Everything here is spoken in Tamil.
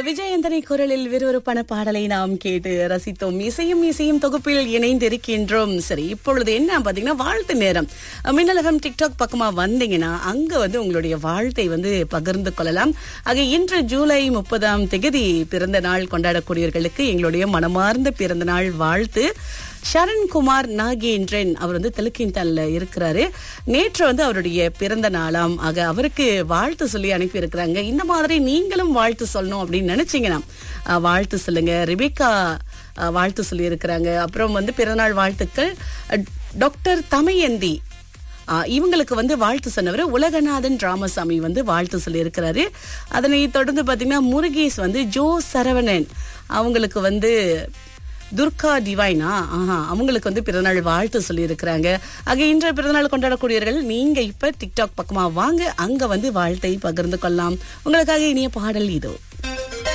விஜயந்தனை குரலில் விறுவிறுப்பான பாடலை நாம் கேட்டு ரசித்தோம் இசையும் இசையும் தொகுப்பில் இணைந்திருக்கின்றோம் சரி இப்பொழுது என்ன பாத்தீங்கன்னா வாழ்த்து நேரம் மின்னலகம் டிக்டாக் பக்கமா வந்தீங்கன்னா அங்க வந்து உங்களுடைய வாழ்த்தை வந்து பகிர்ந்து கொள்ளலாம் ஆக இன்று ஜூலை முப்பதாம் தேதி பிறந்த நாள் கொண்டாடக்கூடியவர்களுக்கு எங்களுடைய மனமார்ந்த பிறந்த நாள் வாழ்த்து சரண்குமார் நாகேந்திரன் அவர் வந்து தெலுக்கின்டன்ல இருக்கிறாரு நேற்று வந்து அவருடைய பிறந்த நாளாம் ஆக அவருக்கு வாழ்த்து சொல்லி அனுப்பி இருக்கிறாங்க இந்த மாதிரி நீங்களும் வாழ்த்து சொல்லணும் அப்படின்னு நினைச்சீங்கன்னா அஹ், வாழ்த்து சொல்லுங்க ரிபிகா அஹ், வாழ்த்து சொல்லி இருக்கிறாங்க அப்புறம் வந்து பிறந்தநாள் வாழ்த்துக்கள் அஹ், டாக்டர் தமயந்தி ஆ, இவங்களுக்கு வந்து வாழ்த்து சொன்னவர் உலகநாதன் ராமசாமி வந்து வாழ்த்து சொல்லியிருக்கிறாரு அதனை தொடர்ந்து பார்த்தீங்கன்னா முருகேஷ் வந்து ஜோ சரவணன் அவங்களுக்கு வந்து துர்கா டிவைனா ஆஹா அவங்களுக்கு வந்து பிறந்தநாள் வாழ்த்து சொல்லியிருக்கிறாங்க ஆக இன்றைய பிறந்தநாள் கொண்டாடக்கூடியவர்கள் நீங்க இப்ப டிக்டாக் பக்கமா வாங்க அங்க வந்து வாழ்த்தை பகிர்ந்து கொள்ளலாம் உங்களுக்காக இனிய பாடல் இதோ